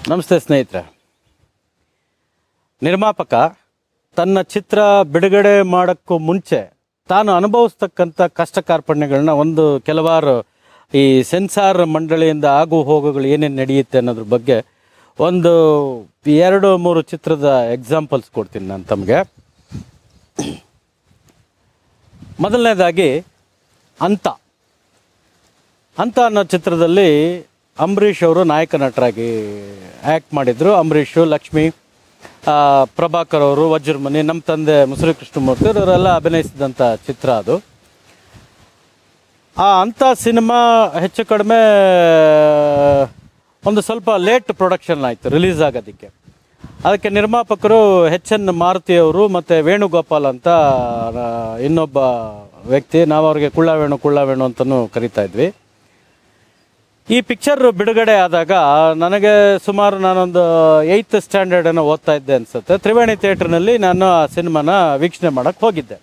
ನಮಸ್ತೆ ಸ್ನೇಹಿತರೆ ನಿರ್ಮಾಪಕ ತನ್ನ ಚಿತ್ರ ಬಿಡುಗಡೆ ಮಾಡೋಕ್ಕೂ ಮುಂಚೆ ತಾನು ಅನುಭವಿಸ್ತಕ್ಕಂಥ ಕಷ್ಟ ಕಾರ್ಪಣ್ಯಗಳನ್ನ ಒಂದು ಕೆಲವಾರು ಈ ಸೆನ್ಸಾರ್ ಮಂಡಳಿಯಿಂದ ಆಗು ಹೋಗುಗಳು ಏನೇನು ನಡೆಯುತ್ತೆ ಅನ್ನೋದ್ರ ಬಗ್ಗೆ ಒಂದು ಎರಡು ಮೂರು ಚಿತ್ರದ ಎಕ್ಸಾಂಪಲ್ಸ್ ಕೊಡ್ತೀನಿ ನಾನು ತಮಗೆ ಮೊದಲನೇದಾಗಿ ಅಂತ ಅಂತ ಅನ್ನೋ ಚಿತ್ರದಲ್ಲಿ ಅಂಬರೀಷ್ ಅವರು ನಾಯಕ ನಟರಾಗಿ ಆ್ಯಕ್ಟ್ ಮಾಡಿದ್ರು ಅಂಬರೀಷು ಲಕ್ಷ್ಮಿ ಆ, ಪ್ರಭಾಕರ್ ಅವರು ವಜ್ರಮನಿ ನಮ್ಮ ತಂದೆ ಮುಸುರಿ ಕೃಷ್ಣಮೂರ್ತಿ ಅವರೆಲ್ಲ ಅಭಿನಯಿಸಿದಂಥ ಚಿತ್ರ ಅದು ಆ ಅಂಥ ಸಿನಿಮಾ ಹೆಚ್ಚು ಕಡಿಮೆ ಒಂದು ಸ್ವಲ್ಪ ಲೇಟ್ ಪ್ರೊಡಕ್ಷನ್ ಆಯಿತು ರಿಲೀಸ್ ಆಗೋದಕ್ಕೆ ಅದಕ್ಕೆ ನಿರ್ಮಾಪಕರು ಎಚ್ ಎನ್ ಮಾರುತಿ ಅವರು ಮತ್ತು ವೇಣುಗೋಪಾಲ್ ಅಂತ ಆ, ಇನ್ನೊಬ್ಬ ವ್ಯಕ್ತಿ ನಾವು ಅವ್ರಿಗೆ ಕುಳ್ಳವೇಣು ಕುಳ್ಳವೇಣು ಅಂತಲೂ ಕರಿತಾ ಇದ್ವಿ ಈ ಪಿಕ್ಚರ್ ಬಿಡುಗಡೆ ಆದಾಗ ನನಗೆ ಸುಮಾರು ನಾನೊಂದು ಏಯ್ತ್ ಸ್ಟ್ಯಾಂಡರ್ಡನ್ನು ಓದ್ತಾ ಇದ್ದೆ ಅನ್ಸುತ್ತೆ ತ್ರಿವೇಣಿ ಥಿಯೇಟ್ರ್ನಲ್ಲಿ ನಾನು ಆ ಸಿನಿಮಾನ ವೀಕ್ಷಣೆ ಮಾಡೋಕ್ಕೆ ಹೋಗಿದ್ದೆ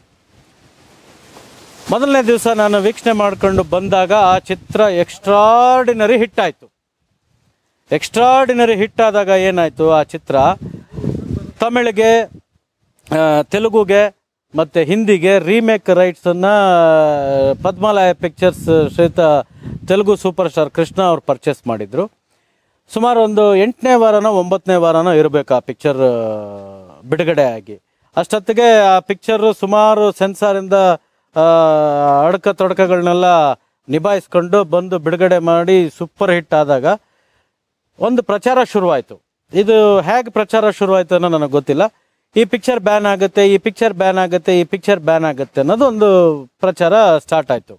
ಮೊದಲನೇ ದಿವಸ ನಾನು ವೀಕ್ಷಣೆ ಮಾಡಿಕೊಂಡು ಬಂದಾಗ ಆ ಚಿತ್ರ ಎಕ್ಸ್ಟ್ರಾಡಿನರಿ ಹಿಟ್ ಆಯಿತು ಎಕ್ಸ್ಟ್ರಾಡಿನರಿ ಹಿಟ್ ಆದಾಗ ಏನಾಯಿತು ಆ ಚಿತ್ರ ತಮಿಳಿಗೆ ಆ, ತೆಲುಗುಗೆ ಮತ್ತು ಹಿಂದಿಗೆ ರೀಮೇಕ್ ರೈಟ್ಸನ್ನು ಪದ್ಮಾಲಯ ಪಿಕ್ಚರ್ಸ್ ಶ್ರೀತ ತೆಲುಗು ಸೂಪರ್ ಸ್ಟಾರ್ ಕೃಷ್ಣ ಅವ್ರು ಪರ್ಚೇಸ್ ಮಾಡಿದರು ಸುಮಾರು ಒಂದು ಎಂಟನೇ ವಾರನೋ ಒಂಬತ್ತನೇ ವಾರನೋ ಇರಬೇಕು ಆ ಪಿಕ್ಚರ್ ಬಿಡುಗಡೆ ಆಗಿ ಅಷ್ಟೊತ್ತಿಗೆ ಆ ಪಿಕ್ಚರು ಸುಮಾರು ಸೆನ್ಸಾರಿಂದ ಆ, ಅಡಕ ತೊಡಕಗಳನ್ನೆಲ್ಲ ನಿಭಾಯಿಸ್ಕೊಂಡು ಬಂದು ಬಿಡುಗಡೆ ಮಾಡಿ ಸೂಪರ್ ಹಿಟ್ ಆದಾಗ ಒಂದು ಪ್ರಚಾರ ಶುರುವಾಯಿತು ಇದು ಹೇಗೆ ಪ್ರಚಾರ ಶುರುವಾಯಿತು ಅನ್ನೋ ನನಗೆ ಗೊತ್ತಿಲ್ಲ ಈ ಪಿಕ್ಚರ್ ಬ್ಯಾನ್ ಆಗುತ್ತೆ ಈ ಪಿಕ್ಚರ್ ಬ್ಯಾನ್ ಆಗುತ್ತೆ ಈ ಪಿಕ್ಚರ್ ಬ್ಯಾನ್ ಆಗುತ್ತೆ ಅನ್ನೋದು ಒಂದು ಪ್ರಚಾರ ಸ್ಟಾರ್ಟ್ ಆಯಿತು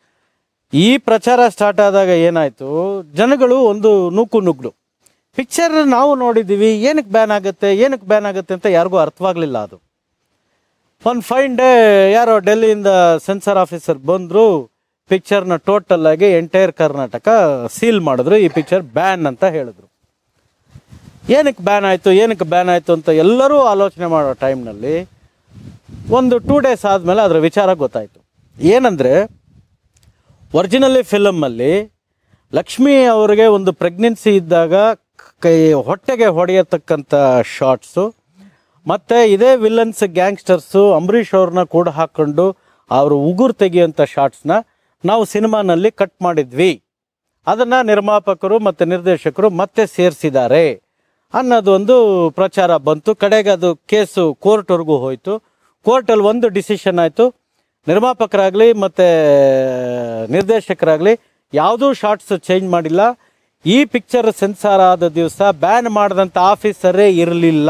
ಈ ಪ್ರಚಾರ ಸ್ಟಾರ್ಟ್ ಆದಾಗ ಏನಾಯಿತು ಜನಗಳು ಒಂದು ನೂಕು ನುಗ್ಲು ಪಿಕ್ಚರ್ ನಾವು ನೋಡಿದ್ದೀವಿ ಏನಕ್ಕೆ ಬ್ಯಾನ್ ಆಗುತ್ತೆ ಏನಕ್ಕೆ ಬ್ಯಾನ್ ಆಗುತ್ತೆ ಅಂತ ಯಾರಿಗೂ ಅರ್ಥವಾಗಲಿಲ್ಲ ಅದು ಒಂದು ಫೈನ್ ಡೇ ಯಾರೋ ಡೆಲ್ಲಿಯಿಂದ ಸೆನ್ಸರ್ ಆಫೀಸರ್ ಬಂದರು ಪಿಕ್ಚರ್ನ ಟೋಟಲ್ ಆಗಿ ಎಂಟೈರ್ ಕರ್ನಾಟಕ ಸೀಲ್ ಮಾಡಿದ್ರು ಈ ಪಿಕ್ಚರ್ ಬ್ಯಾನ್ ಅಂತ ಹೇಳಿದ್ರು ಏನಕ್ಕೆ ಬ್ಯಾನ್ ಆಯಿತು ಏನಕ್ಕೆ ಬ್ಯಾನ್ ಆಯಿತು ಅಂತ ಎಲ್ಲರೂ ಆಲೋಚನೆ ಮಾಡೋ ಟೈಮ್ನಲ್ಲಿ ಒಂದು ಟೂ ಡೇಸ್ ಆದಮೇಲೆ ಅದರ ವಿಚಾರ ಗೊತ್ತಾಯಿತು ಏನಂದರೆ ಒರಿಜಿನಲಿ ಫಿಲಮ್ಮಲ್ಲಿ ಲಕ್ಷ್ಮಿ ಅವರಿಗೆ ಒಂದು ಪ್ರೆಗ್ನೆನ್ಸಿ ಇದ್ದಾಗ ಕೈ ಹೊಟ್ಟೆಗೆ ಹೊಡೆಯತಕ್ಕಂಥ ಶಾರ್ಟ್ಸು ಮತ್ತು ಇದೇ ವಿಲನ್ಸ್ ಗ್ಯಾಂಗ್ಸ್ಟರ್ಸು ಅಂಬರೀಷ್ ಅವ್ರನ್ನ ಕೂಡ ಹಾಕ್ಕೊಂಡು ಅವರು ಉಗುರು ತೆಗೆಯುವಂಥ ಶಾರ್ಟ್ಸ್ನ ನಾವು ಸಿನಿಮಾನಲ್ಲಿ ಕಟ್ ಮಾಡಿದ್ವಿ ಅದನ್ನು ನಿರ್ಮಾಪಕರು ಮತ್ತು ನಿರ್ದೇಶಕರು ಮತ್ತೆ ಸೇರಿಸಿದ್ದಾರೆ ಅನ್ನೋದೊಂದು ಪ್ರಚಾರ ಬಂತು ಕಡೆಗೆ ಅದು ಕೇಸು ಕೋರ್ಟ್ವರೆಗೂ ಹೋಯಿತು ಕೋರ್ಟಲ್ಲಿ ಒಂದು ಡಿಸಿಷನ್ ಆಯಿತು ನಿರ್ಮಾಪಕರಾಗಲಿ ಮತ್ತು ನಿರ್ದೇಶಕರಾಗಲಿ ಯಾವುದೂ ಶಾರ್ಟ್ಸ್ ಚೇಂಜ್ ಮಾಡಿಲ್ಲ ಈ ಪಿಕ್ಚರ್ ಸೆನ್ಸಾರ್ ಆದ ದಿವಸ ಬ್ಯಾನ್ ಮಾಡಿದಂಥ ಆಫೀಸರೇ ಇರಲಿಲ್ಲ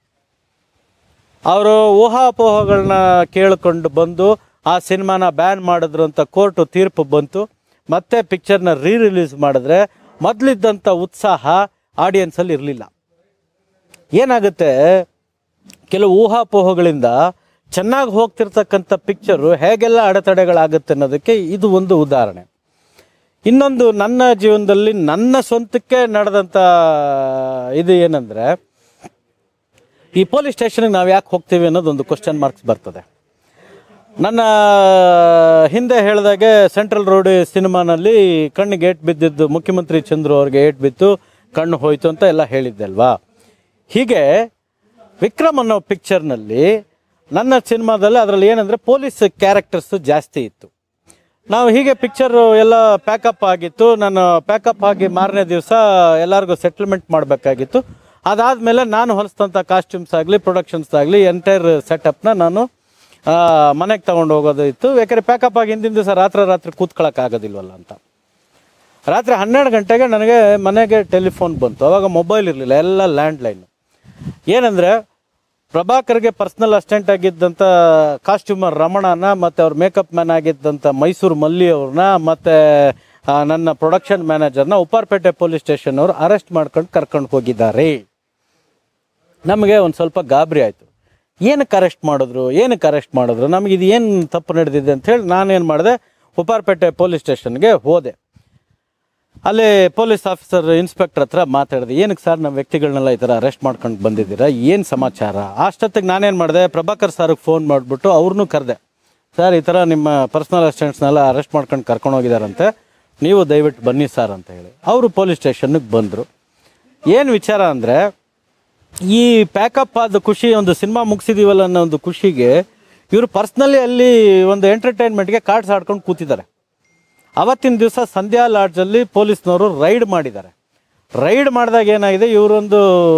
ಅವರು ಊಹಾಪೋಹಗಳನ್ನ ಕೇಳಿಕೊಂಡು ಬಂದು ಆ ಸಿನಿಮಾನ ಬ್ಯಾನ್ ಮಾಡಿದ್ರು ಅಂತ ಕೋರ್ಟು ತೀರ್ಪು ಬಂತು ಮತ್ತೆ ಪಿಕ್ಚರ್ನ ರೀ ರಿಲೀಸ್ ಮಾಡಿದ್ರೆ ಮೊದಲಿದ್ದಂಥ ಉತ್ಸಾಹ ಆಡಿಯನ್ಸಲ್ಲಿ ಇರಲಿಲ್ಲ ಏನಾಗುತ್ತೆ ಕೆಲವು ಊಹಾಪೋಹಗಳಿಂದ ಚೆನ್ನಾಗಿ ಹೋಗ್ತಿರ್ತಕ್ಕಂಥ ಪಿಕ್ಚರು ಹೇಗೆಲ್ಲ ಅಡೆತಡೆಗಳಾಗುತ್ತೆ ಅನ್ನೋದಕ್ಕೆ ಇದು ಒಂದು ಉದಾಹರಣೆ ಇನ್ನೊಂದು ನನ್ನ ಜೀವನದಲ್ಲಿ ನನ್ನ ಸ್ವಂತಕ್ಕೆ ನಡೆದಂಥ ಇದು ಏನಂದರೆ ಈ ಪೊಲೀಸ್ ಸ್ಟೇಷನ್ಗೆ ನಾವು ಯಾಕೆ ಹೋಗ್ತೀವಿ ಅನ್ನೋದು ಒಂದು ಕ್ವಶನ್ ಮಾರ್ಕ್ಸ್ ಬರ್ತದೆ ನನ್ನ ಹಿಂದೆ ಹೇಳಿದಾಗೆ ಸೆಂಟ್ರಲ್ ರೋಡ್ ಸಿನಿಮಾನಲ್ಲಿ ಕಣ್ಣಿಗೆ ಏಟ್ ಬಿದ್ದಿದ್ದು ಮುಖ್ಯಮಂತ್ರಿ ಚಂದ್ರು ಅವ್ರಿಗೆ ಏಟ್ ಬಿತ್ತು ಕಣ್ಣು ಹೋಯ್ತು ಅಂತ ಎಲ್ಲ ಹೇಳಿದ್ದೆ ಅಲ್ವಾ ಹೀಗೆ ವಿಕ್ರಮ್ ಅನ್ನೋ ಪಿಕ್ಚರ್ನಲ್ಲಿ ನನ್ನ ಸಿನಿಮಾದಲ್ಲಿ ಅದರಲ್ಲಿ ಏನಂದರೆ ಪೊಲೀಸ್ ಕ್ಯಾರೆಕ್ಟರ್ಸು ಜಾಸ್ತಿ ಇತ್ತು ನಾವು ಹೀಗೆ ಪಿಕ್ಚರ್ ಎಲ್ಲ ಪ್ಯಾಕಪ್ ಆಗಿತ್ತು ನಾನು ಪ್ಯಾಕಪ್ ಆಗಿ ಮಾರನೇ ದಿವಸ ಎಲ್ಲರಿಗೂ ಸೆಟ್ಲ್ಮೆಂಟ್ ಮಾಡಬೇಕಾಗಿತ್ತು ಅದಾದಮೇಲೆ ನಾನು ಹೊಲಿಸಿದಂಥ ಕಾಸ್ಟ್ಯೂಮ್ಸ್ ಆಗಲಿ ಪ್ರೊಡಕ್ಷನ್ಸ್ ಆಗಲಿ ಎಂಟೈರ್ ಸೆಟಪ್ನ ನಾನು ಮನೆಗೆ ತಗೊಂಡು ಹೋಗೋದು ಇತ್ತು ಯಾಕಂದರೆ ಪ್ಯಾಕಪ್ ಆಗಿ ಹಿಂದಿನ ದಿವಸ ರಾತ್ರಿ ರಾತ್ರಿ ಕೂತ್ಕೊಳ್ಳೋಕ್ಕಾಗೋದಿಲ್ವಲ್ಲ ಅಂತ ರಾತ್ರಿ ಹನ್ನೆರಡು ಗಂಟೆಗೆ ನನಗೆ ಮನೆಗೆ ಟೆಲಿಫೋನ್ ಬಂತು ಅವಾಗ ಮೊಬೈಲ್ ಇರಲಿಲ್ಲ ಎಲ್ಲ ಲ್ಯಾಂಡ್ಲೈನ್ ಏನಂದರೆ ಪ್ರಭಾಕರ್ಗೆ ಪರ್ಸ್ನಲ್ ಅಸಿಸ್ಟೆಂಟ್ ಆಗಿದ್ದಂಥ ಕಾಸ್ಟ್ಯೂಮರ್ ರಮಣನ ಮತ್ತು ಅವ್ರ ಮೇಕಪ್ ಮ್ಯಾನ್ ಆಗಿದ್ದಂಥ ಮೈಸೂರು ಮಲ್ಲಿ ಅವ್ರನ್ನ ಮತ್ತು ನನ್ನ ಪ್ರೊಡಕ್ಷನ್ ಮ್ಯಾನೇಜರ್ನ ಉಪ್ಪಾರಪೇಟೆ ಪೊಲೀಸ್ ಸ್ಟೇಷನ್ ಅವರು ಅರೆಸ್ಟ್ ಮಾಡ್ಕೊಂಡು ಕರ್ಕೊಂಡು ಹೋಗಿದ್ದಾರೆ ನಮಗೆ ಒಂದು ಸ್ವಲ್ಪ ಗಾಬರಿ ಆಯಿತು ಏನಕ್ಕೆ ಅರೆಸ್ಟ್ ಮಾಡಿದ್ರು ಏನಕ್ಕೆ ಅರೆಸ್ಟ್ ಮಾಡಿದ್ರು ನಮಗೆ ಇದು ಏನು ತಪ್ಪು ನಡೆದಿದೆ ಅಂತ ಹೇಳಿ ನಾನೇನು ಮಾಡಿದೆ ಉಪ್ಪಾರಪೇಟೆ ಪೊಲೀಸ್ ಸ್ಟೇಷನ್ಗೆ ಹೋದೆ ಅಲ್ಲಿ ಪೊಲೀಸ್ ಆಫೀಸರ್ ಇನ್ಸ್ಪೆಕ್ಟರ್ ಹತ್ರ ಮಾತಾಡಿದೆ ಏನಕ್ಕೆ ಸರ್ ನಮ್ಮ ವ್ಯಕ್ತಿಗಳನ್ನೆಲ್ಲ ಈ ಥರ ಅರೆಸ್ಟ್ ಮಾಡ್ಕೊಂಡು ಬಂದಿದ್ದೀರಾ ಏನು ಸಮಾಚಾರ ಅಷ್ಟೊತ್ತಿಗೆ ನಾನೇನು ಮಾಡಿದೆ ಪ್ರಭಾಕರ್ ಸರ್ಗೆ ಫೋನ್ ಮಾಡಿಬಿಟ್ಟು ಅವ್ರನ್ನೂ ಕರೆದೆ ಸರ್ ಈ ಥರ ನಿಮ್ಮ ಪರ್ಸ್ನಲ್ ಅಸಿಸ್ಟೆಂಟ್ಸ್ನೆಲ್ಲ ಅರೆಸ್ಟ್ ಮಾಡ್ಕೊಂಡು ಕರ್ಕೊಂಡು ಹೋಗಿದಾರಂತೆ ನೀವು ದಯವಿಟ್ಟು ಬನ್ನಿ ಸರ್ ಅಂತ ಹೇಳಿ ಅವರು ಪೊಲೀಸ್ ಸ್ಟೇಷನ್ಗೆ ಬಂದರು ಏನು ವಿಚಾರ ಅಂದರೆ ಈ ಪ್ಯಾಕಪ್ ಆದ ಖುಷಿ ಒಂದು ಸಿನಿಮಾ ಮುಗಿಸಿದೀವಲ್ಲ ಅನ್ನೋ ಒಂದು ಖುಷಿಗೆ ಇವರು ಪರ್ಸ್ನಲಿ ಅಲ್ಲಿ ಒಂದು ಎಂಟರ್ಟೈನ್ಮೆಂಟ್ಗೆ ಕಾರ್ಡ್ಸ್ ಆಡ್ಕೊಂಡು ಕೂತಿದ್ದಾರೆ ಅವತ್ತಿನ ದಿವಸ ಸಂಧ್ಯಾ ಲಾಡ್ಜಲ್ಲಿ ಪೊಲೀಸ್ನವರು ರೈಡ್ ಮಾಡಿದ್ದಾರೆ ರೈಡ್ ಮಾಡಿದಾಗ ಏನಾಗಿದೆ ಇವರೊಂದು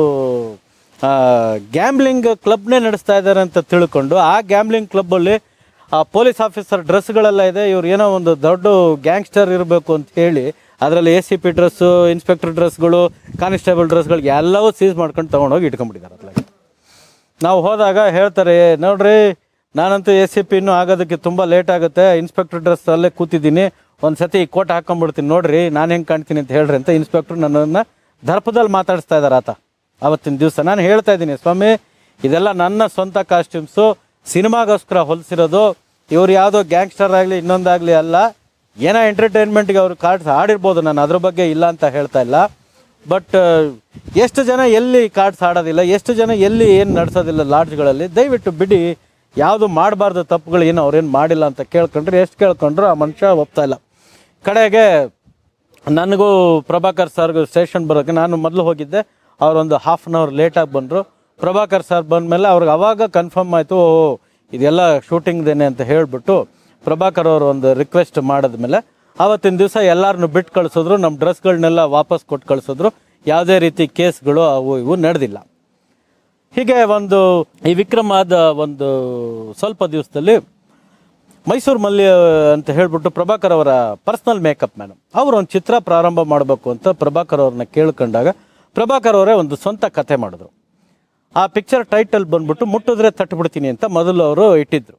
ಗ್ಯಾಮ್ಲಿಂಗ್ ಕ್ಲಬ್ನೇ ನಡೆಸ್ತಾ ಇದ್ದಾರೆ ಅಂತ ತಿಳ್ಕೊಂಡು ಆ ಗ್ಯಾಮ್ಲಿಂಗ್ ಕ್ಲಬ್ಬಲ್ಲಿ ಆ ಪೊಲೀಸ್ ಆಫೀಸರ್ ಡ್ರೆಸ್ಗಳೆಲ್ಲ ಇದೆ ಇವ್ರು ಏನೋ ಒಂದು ದೊಡ್ಡ ಗ್ಯಾಂಗ್ಸ್ಟರ್ ಇರಬೇಕು ಅಂತ ಹೇಳಿ ಅದರಲ್ಲಿ A C P dress inspector ಡ್ರೆಸ್ಗಳು ಕಾನಿಸ್ಟೇಬಲ್ ಡ್ರೆಸ್ಗಳು ಎಲ್ಲವೂ ಸೀಸ್ ಮಾಡ್ಕೊಂಡು ತೊಗೊಂಡೋಗಿ ಇಟ್ಕೊಂಡ್ಬಿಟ್ಟಿದ್ದಾರೆ ಅದ್ಲಾಗೆ ನಾವು ಹೋದಾಗ ಹೇಳ್ತಾರೆ ನೋಡ್ರಿ ನಾನಂತೂ ಎ ಸಿ ಪಿ ಇನ್ನೂ ಆಗೋದಕ್ಕೆ ತುಂಬ ಲೇಟ್ ಆಗುತ್ತೆ ಇನ್ಸ್ಪೆಕ್ಟರ್ ಡ್ರೆಸ್ ಅಲ್ಲೇ ಕೂತಿದ್ದೀನಿ ಒಂದು ಸತಿ ಈ ಕೋಟ್ ಹಾಕೊಂಡ್ಬಿಡ್ತೀನಿ ನೋಡ್ರಿ ನಾನು ಹೆಂಗೆ ಕಾಣ್ತೀನಿ ಅಂತ ಹೇಳ್ರಿ ಅಂತ ಇನ್ಸ್ಪೆಕ್ಟರ್ ನನ್ನನ್ನು ದರ್ಪದಲ್ಲಿ ಮಾತಾಡಿಸ್ತಾ ಇದ್ದಾರೆ ಆತ ಅವತ್ತಿನ ದಿವಸ ನಾನು ಹೇಳ್ತಾ ಇದ್ದೀನಿ ಸ್ವಾಮಿ ಇದೆಲ್ಲ ನನ್ನ ಸ್ವಂತ ಕಾಸ್ಟ್ಯೂಮ್ಸು ಸಿನಿಮಾಗೋಸ್ಕರ ಹೊಲಿಸಿರೋದು ಇವ್ರು ಯಾವುದೋ ಗ್ಯಾಂಗ್ಸ್ಟರ್ ಆಗಲಿ ಇನ್ನೊಂದಾಗಲಿ ಅಲ್ಲ ಏನೋ ಎಂಟರ್ಟೈನ್ಮೆಂಟ್ಗೆ ಅವ್ರು ಕಾರ್ಡ್ಸ್ ಆಡಿರ್ಬೋದು ನಾನು ಅದ್ರ ಬಗ್ಗೆ ಇಲ್ಲ ಅಂತ ಹೇಳ್ತಾ ಇಲ್ಲ ಬಟ್ ಎಷ್ಟು ಜನ ಎಲ್ಲಿ ಕಾರ್ಡ್ಸ್ ಆಡೋದಿಲ್ಲ ಎಷ್ಟು ಜನ ಎಲ್ಲಿ ಏನು ನಡೆಸೋದಿಲ್ಲ ಲಾಡ್ಜ್ಗಳಲ್ಲಿ ದಯವಿಟ್ಟು ಬಿಡಿ ಯಾವುದು ಮಾಡಬಾರ್ದು ತಪ್ಪುಗಳು ಏನು ಅವ್ರೇನು ಮಾಡಿಲ್ಲ ಅಂತ ಕೇಳ್ಕೊಂಡ್ರೆ ಎಷ್ಟು ಕೇಳ್ಕೊಂಡ್ರು ಆ ಮನುಷ್ಯ ಒಪ್ತಾ ಇಲ್ಲ ಕಡೆಗೆ ನನಗೂ ಪ್ರಭಾಕರ್ ಸರ್ಗೂ ಸ್ಟೇಷನ್ ಬರೋಕ್ಕೆ ನಾನು ಮೊದಲು ಹೋಗಿದ್ದೆ ಅವರೊಂದು ಹಾಫ್ ಆನ್ ಅವರ್ ಲೇಟಾಗಿ ಬಂದರು ಪ್ರಭಾಕರ್ ಸರ್ ಬಂದಮೇಲೆ ಅವ್ರಿಗೆ ಅವಾಗ ಕನ್ಫರ್ಮ್ ಆಯಿತು ಓ ಇದೆಲ್ಲ ಶೂಟಿಂಗ್ದೇನೆ ಅಂತ ಹೇಳಿಬಿಟ್ಟು ಪ್ರಭಾಕರ್ ಅವರು ಒಂದು ರಿಕ್ವೆಸ್ಟ್ ಮಾಡಿದ್ಮೇಲೆ ಆವತ್ತಿನ ದಿವಸ ಎಲ್ಲರನ್ನು ಬಿಟ್ಟು ಕಳಿಸಿದ್ರು ನಮ್ಮ ಡ್ರೆಸ್ಗಳನ್ನೆಲ್ಲ ವಾಪಸ್ ಕೊಟ್ಟು ಕಳಿಸಿದ್ರು ಯಾವುದೇ ರೀತಿ ಕೇಸ್ಗಳು ಅವು ಇವು ನಡೆದಿಲ್ಲ ಹೀಗೆ ಒಂದು ಈ ವಿಕ್ರಮ್ ಆದ ಒಂದು ಸ್ವಲ್ಪ ದಿವಸದಲ್ಲಿ ಮೈಸೂರು ಮಲ್ಲಿ ಅಂತ ಹೇಳ್ಬಿಟ್ಟು ಪ್ರಭಾಕರ್ ಅವರ ಪರ್ಸನಲ್ ಮೇಕಪ್ ಮ್ಯಾನ್ ಅವರು ಒಂದು ಚಿತ್ರ ಪ್ರಾರಂಭ ಮಾಡಬೇಕು ಅಂತ ಪ್ರಭಾಕರ್ ಅವ್ರನ್ನ ಕೇಳ್ಕೊಂಡಾಗ ಪ್ರಭಾಕರ್ ಅವರೇ ಒಂದು ಸ್ವಂತ ಕಥೆ ಮಾಡಿದ್ರು ಆ ಪಿಕ್ಚರ್ ಟೈಟಲ್ ಬಂದ್ಬಿಟ್ಟು ಮುಟ್ಟಿದ್ರೆ ತಟ್ಬಿಡ್ತೀನಿ ಅಂತ ಮೊದಲು ಅವರು ಇಟ್ಟಿದ್ರು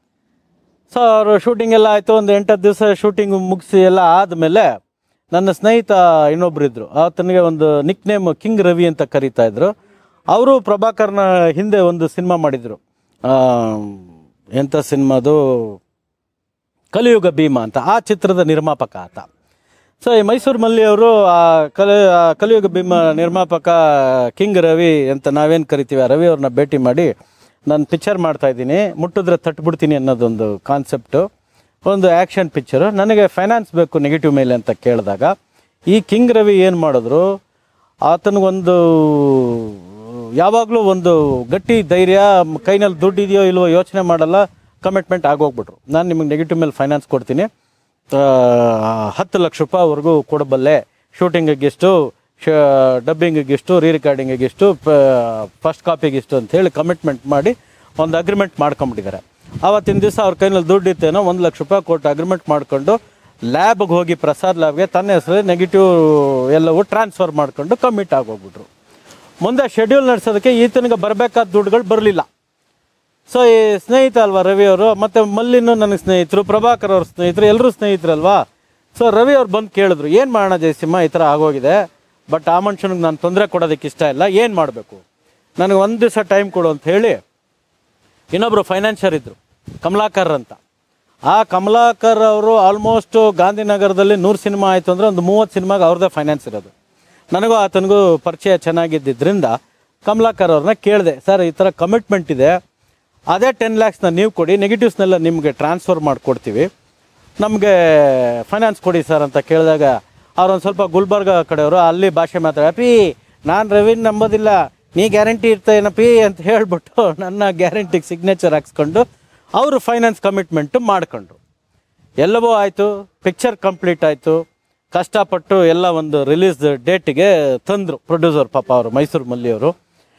ಸೊ ಅವರು ಶೂಟಿಂಗ್ ಎಲ್ಲ ಆಯಿತು ಒಂದು ಎಂಟತ್ತು ದಿವಸ ಶೂಟಿಂಗ್ ಮುಗಿಸಿ ಎಲ್ಲ ಆದಮೇಲೆ ನನ್ನ ಸ್ನೇಹಿತ ಇನ್ನೊಬ್ರು ಇದ್ರು ಆತನಿಗೆ ಒಂದು ನಿಕ್ ನೇಮ್ ಕಿಂಗ್ ರವಿ ಅಂತ ಕರೀತಾ ಇದ್ರು ಅವರು ಪ್ರಭಾಕರ್ನ ಹಿಂದೆ ಒಂದು ಸಿನಿಮಾ ಮಾಡಿದ್ರು ಆ, ಎಂಥ ಸಿನಿಮಾದು ಕಲಿಯುಗ ಭೀಮ ಅಂತ ಆ ಚಿತ್ರದ ನಿರ್ಮಾಪಕ ಆತ ಸೊ ಈ ಮೈಸೂರು ಮಲ್ಲಿ ಅವರು ಆ ಕಲಿ ಆ ಕಲಿಯುಗ ಭೀಮ ನಿರ್ಮಾಪಕ ಕಿಂಗ್ ರವಿ ಅಂತ ನಾವೇನು ಕರಿತೀವಿ ಆ ರವಿ ಅವ್ರನ್ನ ಭೇಟಿ ಮಾಡಿ ನಾನು ಪಿಕ್ಚರ್ ಮಾಡ್ತಾ ಇದ್ದೀನಿ ಮುಟ್ಟಿದ್ರೆ ತಟ್ಬಿಡ್ತೀನಿ ಅನ್ನೋದೊಂದು ಕಾನ್ಸೆಪ್ಟು ಒಂದು ಆ್ಯಕ್ಷನ್ ಪಿಕ್ಚರು ನನಗೆ ಫೈನಾನ್ಸ್ ಬೇಕು ನೆಗೆಟಿವ್ ಮೇಲೆ ಅಂತ ಕೇಳಿದಾಗ ಈ ಕಿಂಗ್ ರವಿ ಏನು ಮಾಡಿದ್ರು ಆತನಿಗೊಂದು ಯಾವಾಗಲೂ ಒಂದು ಗಟ್ಟಿ ಧೈರ್ಯ ಮ್- ಕೈನಲ್ಲಿ ದುಡ್ಡು ಇದೆಯೋ ಇಲ್ವೋ ಯೋಚನೆ ಮಾಡಲ್ಲ ಕಮಿಟ್ಮೆಂಟ್ ಆಗೋಗ್ಬಿಟ್ರು ನಾನು ನಿಮಗೆ ನೆಗೆಟಿವ್ ಮೇಲೆ ಫೈನಾನ್ಸ್ ಕೊಡ್ತೀನಿ ಆ, ಹತ್ತು ಲಕ್ಷ ರೂಪಾಯಿವರೆಗೂ ಕೊಡಬಲ್ಲೆ ಶೂಟಿಂಗಿಗೆ ಇಷ್ಟು ಶ ಡಬ್ಬಿಂಗಿಗೆ ಇಷ್ಟು ರೀ ರೆಕಾರ್ಡಿಂಗಿಗೆ ಇಷ್ಟು ಫಸ್ಟ್ ಕಾಪಿಗೆ ಇಷ್ಟು ಅಂತ ಹೇಳಿ ಕಮಿಟ್ಮೆಂಟ್ ಮಾಡಿ ಒಂದು ಅಗ್ರಿಮೆಂಟ್ ಮಾಡ್ಕೊಂಬಿಟ್ಟಿದ್ದಾರೆ ಆವತ್ತಿನ ದಿವಸ ಅವ್ರ ಕೈನಲ್ಲಿ ದುಡ್ಡು ಇತ್ತೇನೋ ಒಂದು ಲಕ್ಷ ರೂಪಾಯಿ ಕೊಟ್ಟು ಅಗ್ರಿಮೆಂಟ್ ಮಾಡ್ಕೊಂಡು ಲ್ಯಾಬ್ಗೆ ಹೋಗಿ ಪ್ರಸಾದ್ ಲ್ಯಾಬ್ಗೆ ತನ್ನ ಹೆಸರು ನೆಗೆಟಿವ್ ಎಲ್ಲವೂ ಟ್ರಾನ್ಸ್ಫರ್ ಮಾಡ್ಕೊಂಡು ಕಮಿಟ್ ಆಗೋಗ್ಬಿಟ್ರು ಮುಂದೆ ಶೆಡ್ಯೂಲ್ ನಡೆಸೋದಕ್ಕೆ ಈತನಿಗೆ ಬರಬೇಕಾದ ದುಡ್ಡುಗಳು ಬರಲಿಲ್ಲ ಸೊ ಈ ಸ್ನೇಹಿತ ಅಲ್ವಾ ರವಿ ಅವರು ಮತ್ತೆ ಮಲ್ಲಿನೂ ನನಗೆ ಸ್ನೇಹಿತರು ಪ್ರಭಾಕರ್ ಅವ್ರ ಸ್ನೇಹಿತರು ಎಲ್ಲರೂ ಸ್ನೇಹಿತರಲ್ವಾ ಸೊ ರವಿ ಅವ್ರು ಬಂದು ಕೇಳಿದ್ರು ಏನು ಮಾಡೋಣ ಜಯಸಿಂಹ ಈ ಥರ ಆಗೋಗಿದೆ ಬಟ್ ಆ ಮನುಷ್ಯನಿಗೆ ನಾನು ತೊಂದರೆ ಕೊಡೋದಕ್ಕೆ ಇಷ್ಟ ಇಲ್ಲ ಏನು ಮಾಡಬೇಕು ನನಗೆ ಒಂದು ದಿವಸ ಟೈಮ್ ಕೊಡು ಅಂತ ಹೇಳಿ ಇನ್ನೊಬ್ರು ಫೈನಾನ್ಷಿಯರ್ ಇದ್ರು ಕಮಲಾಕರ್ ಅಂತ ಆ ಕಮಲಾಕರ್ ಅವರು ಆಲ್ಮೋಸ್ಟ್ ಗಾಂಧಿನಗರದಲ್ಲಿ ನೂರು ಸಿನಿಮಾ ಆಯಿತು ಅಂದರೆ ಒಂದು ಮೂವತ್ತು ಸಿನಿಮಾಗೆ ಅವ್ರದ್ದೇ ಫೈನಾನ್ಸ್ ಇರೋದು ನನಗೂ ಆತನಿಗೂ ಪರಿಚಯ ಚೆನ್ನಾಗಿದ್ದರಿಂದ ಕಮಲಾಕರ್ ಅವ್ರನ್ನ ಕೇಳಿದೆ ಸರ್ ಈ ಥರ ಕಮಿಟ್ಮೆಂಟ್ ಇದೆ ಅದೇ ಟೆನ್ ಲ್ಯಾಕ್ಸ್ನ ನೀವು ಕೊಡಿ ನೆಗೆಟಿವ್ಸ್ನೆಲ್ಲ ನಿಮಗೆ ಟ್ರಾನ್ಸ್ಫರ್ ಮಾಡಿಕೊಡ್ತೀವಿ ನಮಗೆ ಫೈನಾನ್ಸ್ ಕೊಡಿ ಸರ್ ಅಂತ ಕೇಳಿದಾಗ ಅವ್ರೊಂದು ಸ್ವಲ್ಪ ಗುಲ್ಬರ್ಗ ಕಡೆಯವರು ಅಲ್ಲಿ ಭಾಷೆ ಮಾತಾಡ ಪಿ ನಾನು ರವಿನ್ ನಂಬೋದಿಲ್ಲ ನೀ ಗ್ಯಾರಂಟಿ ಇರ್ತೇನಪ್ಪಿ ಅಂತ ಹೇಳ್ಬಿಟ್ಟು ನನ್ನ ಗ್ಯಾರಂಟಿಗೆ ಸಿಗ್ನೇಚರ್ ಹಾಕ್ಸ್ಕೊಂಡು ಅವರು ಫೈನಾನ್ಸ್ ಕಮಿಟ್ಮೆಂಟು ಮಾಡ್ಕೊಂಡ್ರು ಎಲ್ಲವೂ ಆಯಿತು ಪಿಕ್ಚರ್ ಕಂಪ್ಲೀಟ್ ಆಯಿತು ಕಷ್ಟಪಟ್ಟು ಎಲ್ಲ ಒಂದು ರಿಲೀಸ್ ಡೇಟಿಗೆ ತಂದರು ಪ್ರೊಡ್ಯೂಸರ್ ಪಾಪ ಅವರು ಮೈಸೂರು ಮಲ್ಲಿಯವರು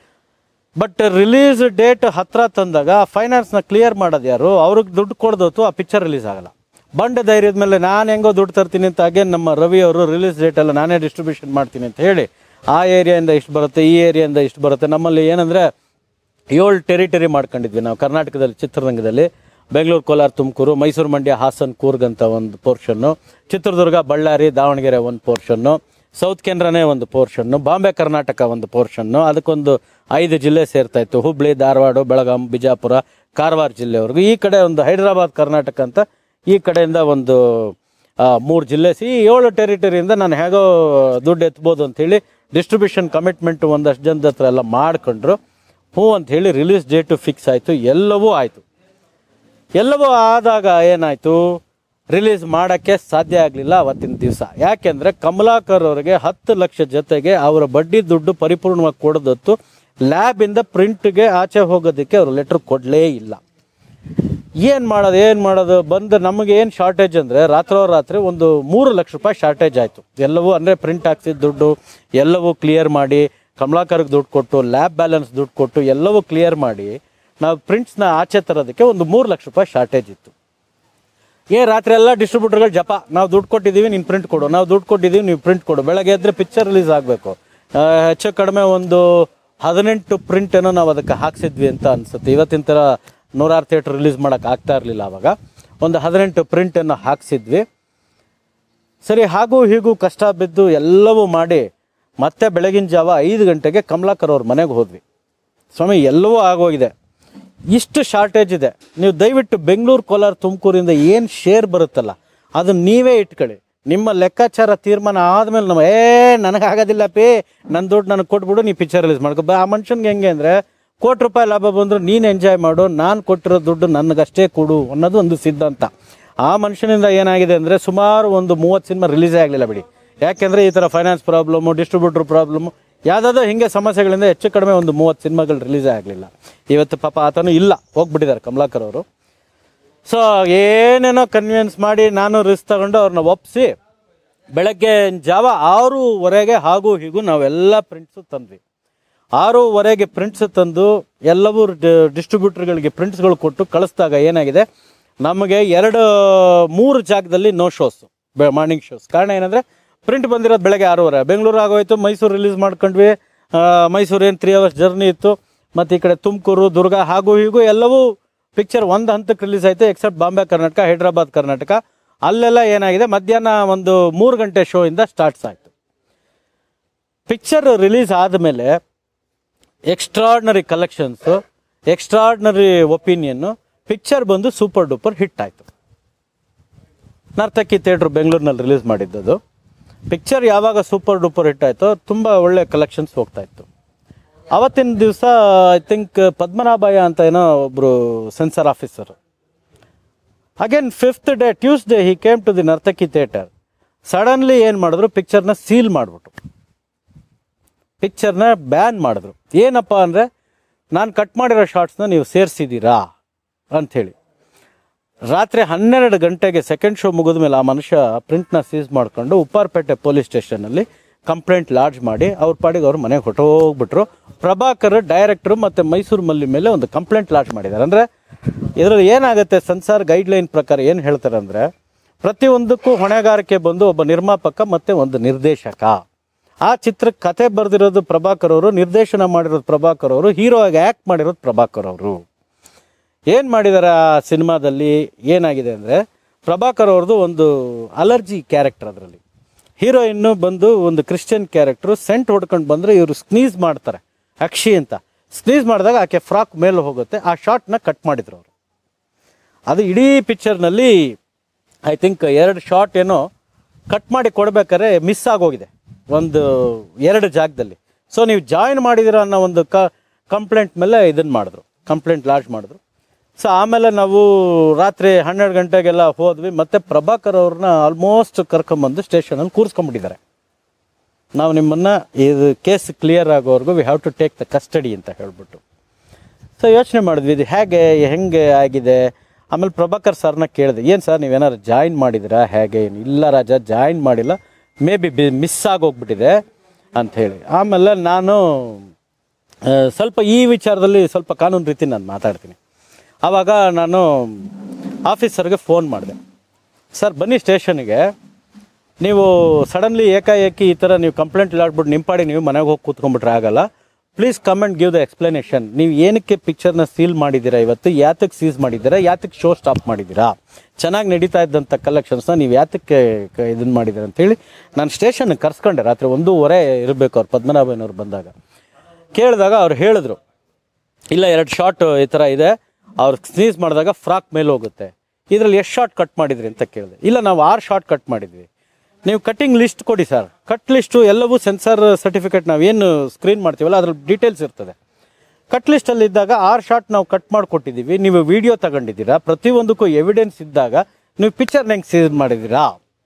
ಬಟ್ ರಿಲೀಸ್ ಡೇಟ್ ಹತ್ರ ತಂದಾಗ ಫೈನಾನ್ಸ್ನ ಕ್ಲಿಯರ್ ಮಾಡೋದು ಯಾರು ಅವ್ರಿಗೆ ದುಡ್ಡು ಕೊಡ್ದೋತು ಆ ಪಿಕ್ಚರ್ ರಿಲೀಸ್ ಆಗಲ್ಲ ಬಂಡ ಧೈರ್ಯದ ಮೇಲೆ ನಾನು ಹೆಂಗೋ ದುಡ್ಡು ತರ್ತೀನಿ ಅಂತ ಹಾಗೆ ನಮ್ಮ ರವಿ ಅವರು ರಿಲೀಸ್ ಡೇಟ್ ಎಲ್ಲ ನಾನೇ ಡಿಸ್ಟ್ರಿಬ್ಯೂಷನ್ ಮಾಡ್ತೀನಿ ಅಂತ ಹೇಳಿ ಆ ಏರಿಯಾಯಿಂದ ಇಷ್ಟು ಬರುತ್ತೆ ಈ ಏರಿಯಾಯಿಂದ ಇಷ್ಟು ಬರುತ್ತೆ ನಮ್ಮಲ್ಲಿ ಏನಂದರೆ ಏಳು ಟೆರಿಟರಿ ಮಾಡ್ಕೊಂಡಿದ್ವಿ ನಾವು ಕರ್ನಾಟಕದಲ್ಲಿ ಚಿತ್ರರಂಗದಲ್ಲಿ ಬೆಂಗಳೂರು ಕೋಲಾರ ತುಮಕೂರು ಮೈಸೂರು ಮಂಡ್ಯ ಹಾಸನ್ ಕೂರ್ಗ್ ಅಂತ ಒಂದು ಪೋರ್ಷನ್ನು ಚಿತ್ರದುರ್ಗ ಬಳ್ಳಾರಿ ದಾವಣಗೆರೆ ಒಂದು ಪೋರ್ಷನ್ನು ಸೌತ್ ಕೇಂದ್ರನೇ ಒಂದು ಪೋರ್ಷನ್ನು ಬಾಂಬೆ ಕರ್ನಾಟಕ ಒಂದು ಪೋರ್ಷನ್ನು ಅದಕ್ಕೊಂದು ಐದು ಜಿಲ್ಲೆ ಸೇರ್ತಾ ಇತ್ತು ಹುಬ್ಳಿ ಧಾರವಾಡ ಬೆಳಗಾಂ ಬಿಜಾಪುರ ಕಾರವಾರ ಜಿಲ್ಲೆವರೆಗೂ ಈ ಕಡೆ ಒಂದು ಹೈದರಾಬಾದ್ ಕರ್ನಾಟಕ ಅಂತ ಈ ಕಡೆಯಿಂದ ಒಂದು ಮೂರು ಜಿಲ್ಲೆ ಸಿ ಏಳು ಟೆರಿಟರಿಯಿಂದ ನಾನು ಹೇಗೋ ದುಡ್ಡು ಎತ್ಬೋದು ಅಂತೇಳಿ ಡಿಸ್ಟ್ರಿಬ್ಯೂಷನ್ ಕಮಿಟ್ಮೆಂಟ್ ಒಂದಷ್ಟು ಜನದ ಹತ್ರ ಎಲ್ಲ ಮಾಡ್ಕೊಂಡ್ರು ಹ್ಞೂ ಅಂತ ಹೇಳಿ ರಿಲೀಸ್ ಡೇಟು ಫಿಕ್ಸ್ ಆಯಿತು ಎಲ್ಲವೂ ಆಯಿತು ಎಲ್ಲವೂ ಆದಾಗ ಏನಾಯಿತು ರಿಲೀಸ್ ಮಾಡೋಕ್ಕೆ ಸಾಧ್ಯ ಆಗಲಿಲ್ಲ ಅವತ್ತಿನ ದಿವಸ ಯಾಕೆಂದರೆ ಕಮಲಾಕರ್ ಅವರಿಗೆ ಹತ್ತು ಲಕ್ಷ ಜೊತೆಗೆ ಅವರ ಬಡ್ಡಿ ದುಡ್ಡು ಪರಿಪೂರ್ಣವಾಗಿ ಕೊಡದತ್ತು ಲ್ಯಾಬಿಂದ ಪ್ರಿಂಟ್ಗೆ ಆಚೆ ಹೋಗೋದಕ್ಕೆ ಅವರು ಲೆಟ್ರ್ ಕೊಡಲೇ ಇಲ್ಲ ಏನು ಮಾಡೋದು ಏನು ಮಾಡೋದು ಬಂದು ನಮಗೆ ಏನು ಶಾರ್ಟೇಜ್ ಅಂದರೆ ರಾತ್ರೋರಾತ್ರಿ ಒಂದು ಮೂರು ಲಕ್ಷ ರೂಪಾಯಿ ಶಾರ್ಟೇಜ್ ಆಯಿತು ಎಲ್ಲವೂ ಅಂದರೆ ಪ್ರಿಂಟ್ ಹಾಕ್ಸಿದ ದುಡ್ಡು ಎಲ್ಲವೂ ಕ್ಲಿಯರ್ ಮಾಡಿ ಕಮಲಾಕರ್ಗೆ ದುಡ್ಡು ಕೊಟ್ಟು ಲ್ಯಾಬ್ ಬ್ಯಾಲೆನ್ಸ್ ದುಡ್ಡು ಕೊಟ್ಟು ಎಲ್ಲವೂ ಕ್ಲಿಯರ್ ಮಾಡಿ ನಾವು ಪ್ರಿಂಟ್ಸ್ನ ಆಚೆ ತರೋದಕ್ಕೆ ಒಂದು ಮೂರು ಲಕ್ಷ ರೂಪಾಯಿ ಶಾರ್ಟೇಜ್ ಇತ್ತು ಏ ರಾತ್ರಿ ಎಲ್ಲ ಡಿಸ್ಟ್ರಿಬ್ಯೂಟರ್ಗಳು ಜಪ ನಾವು ದುಡ್ಡು ಕೊಟ್ಟಿದ್ದೀವಿ ನೀನು ಪ್ರಿಂಟ್ ಕೊಡು ನಾವು ದುಡ್ಡು ಕೊಟ್ಟಿದ್ದೀವಿ ನೀವು ಪ್ರಿಂಟ್ ಕೊಡು ಬೆಳಗ್ಗೆ ಎದ್ರೆ ಪಿಕ್ಚರ್ ರಿಲೀಸ್ ಆಗಬೇಕು ಹೆಚ್ಚು ಕಡಿಮೆ ಒಂದು ಹದಿನೆಂಟು ಪ್ರಿಂಟ್ ಏನೋ ನಾವು ಅದಕ್ಕೆ ಹಾಕ್ಸಿದ್ವಿ ಅಂತ ಅನ್ಸುತ್ತೆ ಇವತ್ತಿನ ಥರ ನೂರಾರು ಥಿಯೇಟರ್ ರಿಲೀಸ್ ಮಾಡೋಕೆ ಆಗ್ತಾ ಇರಲಿಲ್ಲ ಅವಾಗ ಒಂದು ಹದಿನೆಂಟು ಪ್ರಿಂಟನ್ನು ಹಾಕ್ಸಿದ್ವಿ ಸರಿ ಹಾಗೂ ಹೀಗೂ ಕಷ್ಟ ಬಿದ್ದು ಎಲ್ಲವೂ ಮಾಡಿ ಮತ್ತೆ ಬೆಳಗಿನ ಜಾವ ಐದು ಗಂಟೆಗೆ ಕಮಲಾಕರ್ ಅವ್ರ ಮನೆಗೆ ಹೋದ್ವಿ ಸ್ವಾಮಿ ಎಲ್ಲವೂ ಆಗೋಗಿದೆ ಇಷ್ಟು ಶಾರ್ಟೇಜ್ ಇದೆ ನೀವು ದಯವಿಟ್ಟು ಬೆಂಗಳೂರು ಕೋಲಾರ ತುಮಕೂರಿಂದ ಏನು ಶೇರ್ ಬರುತ್ತಲ್ಲ ಅದು ನೀವೇ ಇಟ್ಕೊಳ್ಳಿ ನಿಮ್ಮ ಲೆಕ್ಕಾಚಾರ ತೀರ್ಮಾನ ಆದಮೇಲೆ ನಮ್ಮ ಏ ನನಗೆ ಆಗೋದಿಲ್ಲ ಪೇ ನನ್ನ ದುಡ್ಡು ನನಗೆ ಕೊಟ್ಬಿಡು ನೀ ಪಿಕ್ಚರ್ ರಿಲೀಸ್ ಮಾಡ್ಕೊ ಬಾ, ಆ ಮನುಷ್ಯನ್ಗೆ ಹೆಂಗೆ ಅಂದರೆ ಕೋಟಿ ರೂಪಾಯಿ ಲಾಭ ಬಂದರೂ ನೀನು ಎಂಜಾಯ್ ಮಾಡು ನಾನು ಕೊಟ್ಟಿರೋ ದುಡ್ಡು ನನಗಷ್ಟೇ ಕೊಡು ಅನ್ನೋದು ಒಂದು ಸಿದ್ಧಾಂತ ಆ ಮನುಷ್ಯನಿಂದ ಏನಾಗಿದೆ ಅಂದರೆ ಸುಮಾರು ಒಂದು ಮೂವತ್ತು ಸಿನಿಮಾ ರಿಲೀಸೇ ಆಗಲಿಲ್ಲ ಬಿಡಿ ಯಾಕೆಂದರೆ ಈ ಥರ ಫೈನಾನ್ಸ್ ಪ್ರಾಬ್ಲಮ್ಮು ಡಿಸ್ಟ್ರಿಬ್ಯೂಟರ್ ಪ್ರಾಬ್ಲಮ್ಮು ಯಾವುದಾದ್ರೂ ಹಿಂಗೆ ಸಮಸ್ಯೆಗಳಿಂದ ಹೆಚ್ಚು ಕಡಿಮೆ ಒಂದು ಮೂವತ್ತು ಸಿನಿಮಾಗಳು ರಿಲೀಸೇ ಆಗಲಿಲ್ಲ ಇವತ್ತು ಪಾಪ ಆತನು ಇಲ್ಲ ಹೋಗ್ಬಿಟ್ಟಿದ್ದಾರೆ ಕಮಲಾಕರ್ ಅವರು ಸೊ ಏನೇನೋ ಕನ್ವಿನ್ಸ್ ಮಾಡಿ ನಾನು ರಿಸ್ಕ್ ತಗೊಂಡು ಅವ್ರನ್ನ ಒಪ್ಪಿಸಿ ಬೆಳಗ್ಗೆ ಜಾವ ಆರೂವರೆಗೆ ಹಾಗೂ ಹೀಗೂ ನಾವೆಲ್ಲ ಪ್ರಿಂಟ್ಸು ತಂದ್ವಿ ಆರೂವರೆಗೆ ಪ್ರಿಂಟ್ಸ್ ತಂದು ಎಲ್ಲವೂ ಡಿಸ್ಟ್ರಿಬ್ಯೂಟರ್ಗಳಿಗೆ ಪ್ರಿಂಟ್ಸ್ಗಳು ಕೊಟ್ಟು ಕಳಿಸಿದಾಗ ಏನಾಗಿದೆ ನಮಗೆ ಎರಡು ಮೂರು ಜಾಗದಲ್ಲಿ ನೋ ಶೋಸ್ ಮಾರ್ನಿಂಗ್ ಶೋಸ್ ಕಾರಣ ಏನಂದರೆ ಪ್ರಿಂಟ್ ಬಂದಿರೋದು ಬೆಳಗ್ಗೆ ಆರೂವರೆ ಬೆಂಗಳೂರು ಆಗೋಯ್ತು ಮೈಸೂರು ರಿಲೀಸ್ ಮಾಡ್ಕೊಂಡ್ವಿ ಆ, ಮೈಸೂರು ಏನು ತ್ರೀ ಅವರ್ಸ್ ಜರ್ನಿ ಇತ್ತು ಮತ್ತು ಈ ಕಡೆ ತುಮಕೂರು ದುರ್ಗ ಹಾಗೂ ಹೀಗೂ ಎಲ್ಲವೂ ಪಿಕ್ಚರ್ ಒಂದು ಹಂತಕ್ಕೆ ರಿಲೀಸ್ ಆಯಿತು ಎಕ್ಸೆಪ್ಟ್ ಬಾಂಬೆ ಕರ್ನಾಟಕ ಹೈದ್ರಾಬಾದ್ ಕರ್ನಾಟಕ ಅಲ್ಲೆಲ್ಲ ಏನಾಗಿದೆ ಮಧ್ಯಾಹ್ನ ಒಂದು ಮೂರು ಗಂಟೆ ಶೋ ಇಂದ ಸ್ಟಾರ್ಟ್ಸ್ ಆಯಿತು ಪಿಕ್ಚರ್ ರಿಲೀಸ್ ಆದಮೇಲೆ ಎಕ್ಸ್ಟ್ರಾರ್ಡ್ನರಿ ಕಲೆಕ್ಷನ್ಸು ಎಕ್ಸ್ಟ್ರಾರ್ಡ್ನರಿ ಒಪಿನಿಯನ್ನು ಪಿಕ್ಚರ್ ಬಂದು ಸೂಪರ್ ಡೂಪರ್ ಹಿಟ್ ಆಯಿತು ನರ್ತಕಿ ಥಿಯೇಟ್ರ್ ಬೆಂಗಳೂರಿನಲ್ಲಿ ರಿಲೀಸ್ ಮಾಡಿದ್ದದು ಪಿಕ್ಚರ್ ಯಾವಾಗ ಸೂಪರ್ ಡೂಪರ್ ಹಿಟ್ ಆಯಿತೋ ತುಂಬ ಒಳ್ಳೆ ಕಲೆಕ್ಷನ್ಸ್ ಹೋಗ್ತಾ ಇತ್ತು ಅವತ್ತಿನ ದಿವಸ ಐ ಥಿಂಕ್ ಪದ್ಮನಾಭಯ್ಯ ಅಂತ ಏನೋ ಒಬ್ಬರು censor officer again fifth day Tuesday he came to the Nartaki theatre suddenly ಏನು ಮಾಡಿದ್ರು ಪಿಕ್ಚರ್ನ ಸೀಲ್ ಮಾಡಿಬಿಟ್ರು ಪಿಕ್ಚರ್ನ ಬ್ಯಾನ್ ಮಾಡಿದ್ರು ಏನಪ್ಪ ಅಂದರೆ ನಾನು ಕಟ್ ಮಾಡಿರೋ ಶಾರ್ಟ್ಸ್ನ ನೀವು ಸೇರಿಸಿದ್ದೀರಾ ಅಂಥೇಳಿ ರಾತ್ರಿ ಹನ್ನೆರಡು ಗಂಟೆಗೆ ಸೆಕೆಂಡ್ ಶೋ ಮುಗಿದ ಮೇಲೆ ಆ ಮನುಷ್ಯ ಪ್ರಿಂಟ್ನ ಸೀಸ್ ಮಾಡಿಕೊಂಡು ಉಪ್ಪಾರಪೇಟೆ ಪೊಲೀಸ್ ಸ್ಟೇಷನಲ್ಲಿ ಕಂಪ್ಲೇಂಟ್ ಲಾಡ್ಜ್ ಮಾಡಿ ಅವ್ರ ಪಾಡಿಗೆ ಅವ್ರ ಮನೆಗೆ ಹೊಟ್ಟೋಗ್ಬಿಟ್ರು ಪ್ರಭಾಕರ್ ಡೈರೆಕ್ಟ್ರು ಮತ್ತು ಮೈಸೂರು ಮಲ್ಲಿ ಮೇಲೆ ಒಂದು ಕಂಪ್ಲೇಂಟ್ ಲಾಡ್ಜ್ ಮಾಡಿದ್ದಾರೆ ಅಂದರೆ ಇದರಲ್ಲಿ ಏನಾಗುತ್ತೆ ಸೆನ್ಸಾರ್ ಗೈಡ್ಲೈನ್ ಪ್ರಕಾರ ಏನು ಹೇಳ್ತಾರೆ ಅಂದರೆ ಪ್ರತಿಯೊಂದಕ್ಕೂ ಹೊಣೆಗಾರಿಕೆ ಬಂದು ಒಬ್ಬ ನಿರ್ಮಾಪಕ ಮತ್ತು ಒಂದು ನಿರ್ದೇಶಕ ಆ ಚಿತ್ರಕ್ಕೆ ಕತೆ ಬರೆದಿರೋದು ಪ್ರಭಾಕರ್ ಅವರು ನಿರ್ದೇಶನ ಮಾಡಿರೋದು ಪ್ರಭಾಕರ್ ಅವರು ಹೀರೋ ಆಗಿ ಆ್ಯಕ್ಟ್ ಮಾಡಿರೋದು ಪ್ರಭಾಕರ್ ಅವರು ಏನು ಮಾಡಿದ್ದಾರೆ ಆ ಸಿನಿಮಾದಲ್ಲಿ ಏನಾಗಿದೆ ಅಂದರೆ ಪ್ರಭಾಕರ್ ಅವ್ರದ್ದು ಒಂದು ಅಲರ್ಜಿ ಕ್ಯಾರೆಕ್ಟರ್ ಅದರಲ್ಲಿ ಹೀರೋಯಿನ್ನು ಬಂದು ಒಂದು ಕ್ರಿಶ್ಚಿಯನ್ ಕ್ಯಾರೆಕ್ಟ್ರು ಸೆಂಟ್ ಹೊಡ್ಕೊಂಡು ಬಂದರೆ ಇವರು ಸ್ನೀಸ್ ಮಾಡ್ತಾರೆ ಅಕ್ಷಿ ಅಂತ ಸ್ನೀಸ್ ಮಾಡಿದಾಗ ಆಕೆ ಫ್ರಾಕ್ ಮೇಲೆ ಹೋಗುತ್ತೆ ಆ ಶಾರ್ಟ್ನ ಕಟ್ ಮಾಡಿದ್ರು ಅವರು ಅದು ಇಡೀ ಪಿಕ್ಚರ್ನಲ್ಲಿ ಐ ಥಿಂಕ್ ಎರಡು ಶಾರ್ಟ್ ಏನೋ ಕಟ್ ಮಾಡಿ ಕೊಡ್ಬೇಕಾದ್ರೆ ಮಿಸ್ ಆಗೋಗಿದೆ ಒಂದು ಎರಡು ಜಾಗದಲ್ಲಿ ಸೊ ನೀವು ಜಾಯಿನ್ ಮಾಡಿದಿರ ಅನ್ನೋ ಒಂದು ಕ ಕಂಪ್ಲೇಂಟ್ ಮೇಲೆ ಇದನ್ನು ಮಾಡಿದ್ರು ಕಂಪ್ಲೇಂಟ್ ಲಾಡ್ಜ್ ಮಾಡಿದ್ರು ಸೊ ಆಮೇಲೆ ನಾವು ರಾತ್ರಿ ಹನ್ನೆರಡು ಗಂಟೆಗೆಲ್ಲ ಹೋದ್ವಿ ಮತ್ತೆ ಪ್ರಭಾಕರ್ ಅವ್ರನ್ನ ಆಲ್ಮೋಸ್ಟ್ ಕರ್ಕೊಂಬಂದು ಸ್ಟೇಷನಲ್ಲಿ ಕೂರಿಸ್ಕೊಂಡ್ಬಿಟ್ಟಿದ್ದಾರೆ ನಾವು ನಿಮ್ಮನ್ನ ಇದು ಕೇಸ್ ಕ್ಲಿಯರ್ ಆಗೋವರೆಗೂ we have to take the custody ಅಂತ ಹೇಳ್ಬಿಟ್ಟು ಸೊ ಯೋಚನೆ ಮಾಡಿದ್ವಿ ಇದು ಹೇಗೆ ಹೆಂಗೆ ಆಗಿದೆ ಆಮೇಲೆ ಪ್ರಭಾಕರ್ ಸರ್ನ ಕೇಳಿದೆ ಏನು ಸರ್ ನೀವೇನಾದ್ರು ಜಾಯಿನ್ ಮಾಡಿದಿರಾ ಹೇಗೆ ಏನು ಇಲ್ಲ ರಾಜ ಜಾಯಿನ್ ಮಾಡಿಲ್ಲ ಮೇ ಬಿ ಬಿ ಮಿಸ್ ಆಗೋಗ್ಬಿಟ್ಟಿದೆ ಅಂಥೇಳಿ ಆಮೇಲೆ ನಾನು ಆ, ಸ್ವಲ್ಪ ಈ ವಿಚಾರದಲ್ಲಿ ಸ್ವಲ್ಪ ಕಾನೂನು ರೀತಿ ನಾನು ಮಾತಾಡ್ತೀನಿ ಆವಾಗ ನಾನು ಆಫೀಸರ್ಗೆ ಫೋನ್ ಮಾಡಿದೆ ಸರ್ ಬನ್ನಿ ಸ್ಟೇಷನ್ಗೆ ನೀವು ಸಡನ್ಲಿ ಏಕಾಏಕಿ ಈ ಥರ ನೀವು ಕಂಪ್ಲೇಂಟ್ ಇಲ್ಲಾಡ್ಬಿಟ್ಟು ನಿಮ್ಮ ಪಾಡಿ ನೀವು ಮನೆಗೆ ಹೋಗಿ ಕೂತ್ಕೊಂಡ್ಬಿಟ್ರೆ ಆಗಲ್ಲ please come and give the explanation ನೀವು ಏನಕ್ಕೆ ಪಿಕ್ಚರ್ನ ಸೀಲ್ ಮಾಡಿದ್ದೀರಾ ಇವತ್ತು ಯಾತಕ್ಕೆ ಸೀಸ್ ಮಾಡಿದ್ದೀರಾ ಯಾತಕ್ಕೆ ಶೋ ಸ್ಟಾಪ್ ಮಾಡಿದ್ದೀರಾ ಚೆನ್ನಾಗಿ ನಡೀತಾ ಇದ್ದಂಥ ಕಲೆಕ್ಷನ್ಸ್ನ ನೀವು ಯಾತಕ್ಕೆ ಇದನ್ನು ಮಾಡಿದ್ದೀರಾ ಅಂತೇಳಿ ನಾನು ಸ್ಟೇಷನ್ಗೆ ಕರ್ಸ್ಕೊಂಡೆ ರಾತ್ರಿ ಒಂದೂವರೆ ಇರಬೇಕು ಅವ್ರು ಪದ್ಮನಾಭಯ್ಯನವ್ರು ಬಂದಾಗ ಕೇಳಿದಾಗ ಅವ್ರು ಹೇಳಿದ್ರು ಇಲ್ಲ ಎರಡು ಶಾರ್ಟ್ ಈ ಥರ ಇದೆ ಅವ್ರು ಸ್ನೀಸ್ ಮಾಡಿದಾಗ ಫ್ರಾಕ್ ಮೇಲೆ ಹೋಗುತ್ತೆ ಇದರಲ್ಲಿ ಎಷ್ಟು ಶಾರ್ಟ್ ಕಟ್ ಮಾಡಿದ್ರಿ ಅಂತ ಕೇಳಿದೆ ಇಲ್ಲ ನಾವು ಆರು ಶಾರ್ಟ್ ಕಟ್ ಮಾಡಿದ್ವಿ ನೀವು ಕಟ್ಟಿಂಗ್ ಲಿಸ್ಟ್ ಕೊಡಿ ಸರ್ ಕಟ್ ಲಿಸ್ಟು ಎಲ್ಲವೂ ಸೆನ್ಸರ್ ಸರ್ಟಿಫಿಕೇಟ್ ನಾವೇನು ಸ್ಕ್ರೀನ್ ಮಾಡ್ತೀವಲ್ಲ ಅದ್ರಲ್ಲಿ ಡೀಟೇಲ್ಸ್ ಇರ್ತದೆ ಕಟ್ ಲಿಸ್ಟಲ್ಲಿ ಇದ್ದಾಗ ಆರು ಶಾರ್ಟ್ ನಾವು ಕಟ್ ಮಾಡಿಕೊಟ್ಟಿದ್ದೀವಿ ನೀವು ವಿಡಿಯೋ ತಗೊಂಡಿದ್ದೀರಾ ಪ್ರತಿಯೊಂದಕ್ಕೂ ಎವಿಡೆನ್ಸ್ ಇದ್ದಾಗ ನೀವು ಪಿಕ್ಚರ್ನ ಹೆಂಗೆ ಸೀಸ್ ಮಾಡಿದ್ದೀರಾ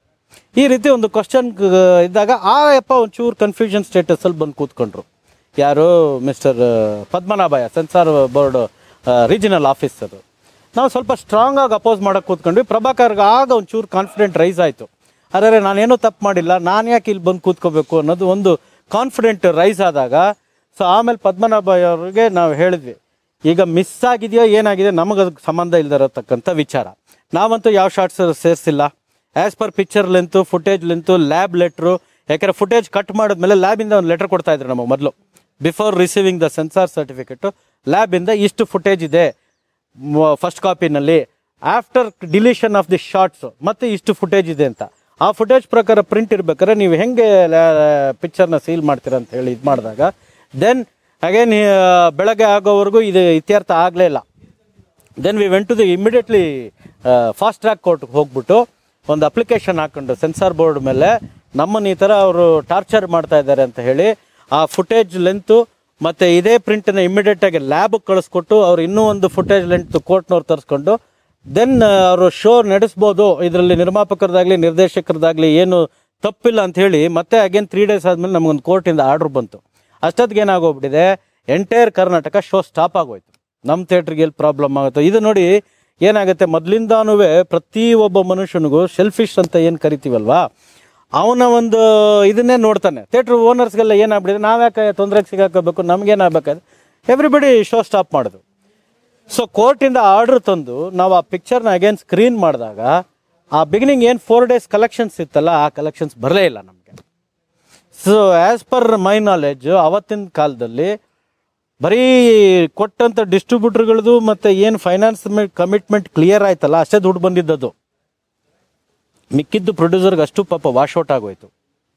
ಈ ರೀತಿ ಒಂದು ಕ್ವಶನ್ ಇದ್ದಾಗ ಆ ಯಪ್ಪ ಒಂಚೂರು ಕನ್ಫ್ಯೂಷನ್ ಸ್ಟೇಟಸಲ್ಲಿ ಬಂದು ಕೂತ್ಕೊಂಡ್ರು ಯಾರು mister Padmanabhaiah censor board regional officer ನಾವು ಸ್ವಲ್ಪ ಸ್ಟ್ರಾಂಗ್ ಆಗಿ ಅಪೋಸ್ ಮಾಡಕ್ಕೆ ಕೂತ್ಕೊಂಡ್ವಿ ಪ್ರಭಾಕರ್ಗೆ ಆಗ ಒಂಚೂರು ಕಾನ್ಫಿಡೆಂಟ್ ರೈಸ್ ಆಯಿತು ಆದರೆ ನಾನೇನೂ ತಪ್ಪು ಮಾಡಿಲ್ಲ ನಾನು ಯಾಕೆ ಇಲ್ಲಿ ಬಂದು ಕೂತ್ಕೋಬೇಕು ಅನ್ನೋದು ಒಂದು ಕಾನ್ಫಿಡೆಂಟ್ ರೈಸ್ ಆದಾಗ ಸೊ ಆಮೇಲೆ ಪದ್ಮನಾಭಯ್ಯ ಅವ್ರಿಗೆ ನಾವು ಹೇಳಿದ್ವಿ ಈಗ ಮಿಸ್ ಆಗಿದೆಯೋ ಏನಾಗಿದೆ ನಮಗೆ ಅದಕ್ಕೆ ಸಂಬಂಧ ಇಲ್ದಿರತಕ್ಕಂಥ ವಿಚಾರ ನಾವಂತೂ ಯಾವ ಶಾರ್ಟ್ಸ್ ಸೇರಿಸಿಲ್ಲ as per picture length footage length lab letter ಯಾಕಂದ್ರೆ ಫುಟೇಜ್ ಕಟ್ ಮಾಡಿದ್ಮೇಲೆ ಲ್ಯಾಬಿಂದ ಒಂದು ಲೆಟರ್ ಕೊಡ್ತಾ ಇದ್ರು ನಮಗೆ ಮೊದಲು before receiving the censor certificate ಲ್ಯಾಬಿಂದ ಇಷ್ಟು ಫುಟೇಜ್ ಇದೆ ಫಸ್ಟ್ ಕಾಪಿನಲ್ಲಿ after deletion of the shorts ಮತ್ತೆ ಇಷ್ಟು ಫುಟೇಜ್ ಇದೆ ಅಂತ ಆ ಫುಟೇಜ್ ಪ್ರಕಾರ ಪ್ರಿಂಟ್ ಇರ್ಬೇಕಾದ್ರೆ ನೀವು ಹೆಂಗೆ ಪಿಕ್ಚರ್ನ ಸೀಲ್ ಮಾಡ್ತೀರಾ ಅಂತ ಹೇಳಿ ಇದು ಮಾಡಿದಾಗ ದೆನ್ ಅಗೇನ್ ಬೆಳಗ್ಗೆ ಆಗೋವರೆಗೂ ಇದು ಇತ್ಯರ್ಥ ಆಗಲೇ ಇಲ್ಲ then we went to the immediately fast track ಕೋರ್ಟ್ಗೆ ಹೋಗ್ಬಿಟ್ಟು ಒಂದು ಅಪ್ಲಿಕೇಶನ್ ಹಾಕೊಂಡು ಸೆನ್ಸಾರ್ ಬೋರ್ಡ್ ಮೇಲೆ ನಮ್ಮನ್ನು ಈ ಥರ ಅವರು ಟಾರ್ಚರ್ ಮಾಡ್ತಾ ಇದ್ದಾರೆ ಅಂತ ಹೇಳಿ ಆ ಫುಟೇಜ್ ಲೆಂತು ಮತ್ತು ಇದೇ ಪ್ರಿಂಟನ್ನ ಇಮಿಡಿಯೇಟಾಗಿ ಲ್ಯಾಬ್ಗೆ ಕಳಿಸ್ಕೊಟ್ಟು ಅವ್ರು ಇನ್ನೂ ಒಂದು ಫುಟೇಜ್ ಲೆಂತ್ ಕೋರ್ಟ್ನವ್ರು ತರಿಸ್ಕೊಂಡು ದೆನ್ ಅವರು ಶೋ ನಡೆಸ್ಬೋದು ಇದರಲ್ಲಿ ನಿರ್ಮಾಪಕರದಾಗಲಿ ನಿರ್ದೇಶಕರದಾಗಲಿ ಏನು ತಪ್ಪಿಲ್ಲ ಅಂತ ಹೇಳಿ ಮತ್ತೆ ಅಗೇನ್ ತ್ರೀ ಡೇಸ್ ಆದಮೇಲೆ ನಮಗೊಂದು ಕೋರ್ಟಿಂದ ಆರ್ಡ್ರ್ ಬಂತು ಅಷ್ಟೊತ್ತಿಗೆ ಏನಾಗೋಗ್ಬಿಟ್ಟಿದೆ ಎಂಟೈರ್ ಕರ್ನಾಟಕ ಶೋ ಸ್ಟಾಪ್ ಆಗೋಯ್ತು ನಮ್ಮ ಥಿಯೇಟ್ರಿಗೆ ಎಲ್ಲಿ ಪ್ರಾಬ್ಲಮ್ ಆಗುತ್ತೆ ಇದು ನೋಡಿ ಏನಾಗುತ್ತೆ ಮೊದಲಿಂದಾನು ಪ್ರತಿ ಒಬ್ಬ ಮನುಷ್ಯನಿಗೂ ಶೆಲ್ಫಿಶ್ ಅಂತ ಏನು ಕರಿತೀವಲ್ವಾ ಅವನ ಒಂದು ಇದನ್ನೇ ನೋಡ್ತಾನೆ ಥಿಯೇಟ್ರ್ ಓನರ್ಸ್ಗೆಲ್ಲ ಏನಾಗ್ಬಿಟ್ಟಿದೆ ನಾವ್ಯಾಕೆ ತೊಂದರೆಗೆ ಸಿಗಾಕೋಬೇಕು ನಮ್ಗೇನಾಗಬೇಕಾದ್ರೆ ಎವ್ರಿಬಡಿ ಶೋ ಸ್ಟಾಪ್ ಮಾಡೋದು ಸೊ ಕೋರ್ಟಿಂದ ಆರ್ಡರ್ ತಂದು ನಾವು ಆ ಪಿಕ್ಚರ್ನ ಅಗೇನ್ ಸ್ಕ್ರೀನ್ ಮಾಡಿದಾಗ ಆ ಬಿಗಿನಿಂಗ್ ಏನು ಫೋರ್ ಡೇಸ್ ಕಲೆಕ್ಷನ್ಸ್ ಇತ್ತಲ್ಲ ಆ ಕಲೆಕ್ಷನ್ಸ್ ಬರಲೇ ಇಲ್ಲ ನಮಗೆ so as per my knowledge ಅವತ್ತಿನ ಕಾಲದಲ್ಲಿ ಬರೀ ಕೊಟ್ಟಂಥ ಡಿಸ್ಟ್ರಿಬ್ಯೂಟರ್ಗಳದು ಮತ್ತು ಏನು ಫೈನಾನ್ಸ್ ಕಮಿಟ್ಮೆಂಟ್ ಕ್ಲಿಯರ್ ಆಯ್ತಲ್ಲ ಅಷ್ಟೇ ದುಡ್ಡು ಬಂದಿದ್ದದು ಮಿಕ್ಕಿದ್ದು ಪ್ರೊಡ್ಯೂಸರ್ಗೆ ಅಷ್ಟು ಪಾಪ ವಾಶೌಟ್ ಆಗೋಯ್ತು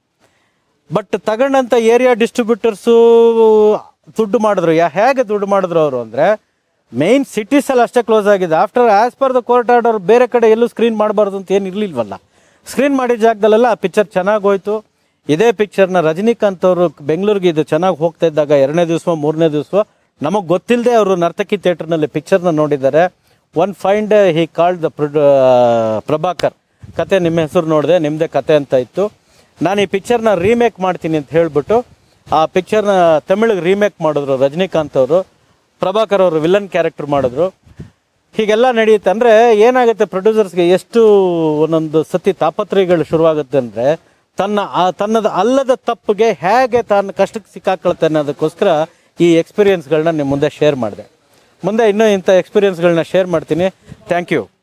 ಬಟ್ ತಗೊಂಡಂಥ ಏರಿಯಾ ಡಿಸ್ಟ್ರಿಬ್ಯೂಟರ್ಸು ದುಡ್ಡು ಮಾಡಿದ್ರು ಯಾ ಹೇಗೆ ದುಡ್ಡು ಮಾಡಿದ್ರು ಅವರು ಅಂದರೆ ಮೇನ್ ಸಿಟೀಸಲ್ಲಿ ಅಷ್ಟೇ ಕ್ಲೋಸ್ ಆಗಿದೆ after as per the court order ಬೇರೆ ಕಡೆ ಎಲ್ಲೂ ಸ್ಕ್ರೀನ್ ಮಾಡಬಾರ್ದು ಅಂತ ಏನು ಇರಲಿಲ್ವಲ್ಲ ಸ್ಕ್ರೀನ್ ಮಾಡಿದ ಜಾಗದಲ್ಲೆಲ್ಲ ಆ ಪಿಕ್ಚರ್ ಚೆನ್ನಾಗಿ ಹೋಯ್ತು ಇದೇ ಪಿಕ್ಚರ್ನ ರಜನಿಕಾಂತ್ ಅವರು ಬೆಂಗಳೂರಿಗೆ ಇದು ಚೆನ್ನಾಗಿ ಹೋಗ್ತಾ ಇದ್ದಾಗ ಎರಡನೇ ದಿವಸ ಮೂರನೇ ದಿವಸ ನಮಗೆ ಗೊತ್ತಿಲ್ಲದೆ ಅವರು ನರ್ತಕಿ ಥಿಯೇಟರ್ನಲ್ಲಿ ಪಿಕ್ಚರ್ನ ನೋಡಿದ್ದಾರೆ one fine day he called the Prabhakar ಕತೆ ನಿಮ್ಮ ಹೆಸರು ನೋಡಿದೆ ನಿಮ್ಮದೇ ಕತೆ ಅಂತ ಇತ್ತು ನಾನು ಈ ಪಿಕ್ಚರ್ನ ರೀಮೇಕ್ ಮಾಡ್ತೀನಿ ಅಂತ ಹೇಳ್ಬಿಟ್ಟು ಆ ಪಿಕ್ಚರ್ನ ತಮಿಳಿಗೆ ರೀಮೇಕ್ ಮಾಡಿದ್ರು ರಜನಿಕಾಂತ್ ಅವರು ಪ್ರಭಾಕರ್ ಅವರು ವಿಲನ್ ಕ್ಯಾರೆಕ್ಟರ್ ಮಾಡಿದ್ರು ಹೀಗೆಲ್ಲ ನಡೆಯುತ್ತೆ ಅಂದರೆ ಏನಾಗುತ್ತೆ ಪ್ರೊಡ್ಯೂಸರ್ಸ್ಗೆ ಎಷ್ಟು ಒಂದೊಂದು ಸತಿ ತಾಪತ್ರಯಗಳು ಶುರುವಾಗುತ್ತೆ ಅಂದರೆ ತನ್ನ ಆ ತನ್ನದ ಅಲ್ಲದ ತಪ್ಪಿಗೆ ಹೇಗೆ ತಾನು ಕಷ್ಟಕ್ಕೆ ಸಿಕ್ಕಾಕೊಳ್ತಾನೆ ಅನ್ನೋದಕ್ಕೋಸ್ಕರ ಈ ಎಕ್ಸ್ಪೀರಿಯನ್ಸ್ಗಳನ್ನ ನಿಮ್ಮ ಮುಂದೆ ಶೇರ್ ಮಾಡಿದೆ ಮುಂದೆ ಇನ್ನೂ ಇಂಥ ಎಕ್ಸ್ಪೀರಿಯನ್ಸ್ಗಳನ್ನ ಶೇರ್ ಮಾಡ್ತೀನಿ ಥ್ಯಾಂಕ್ ಯು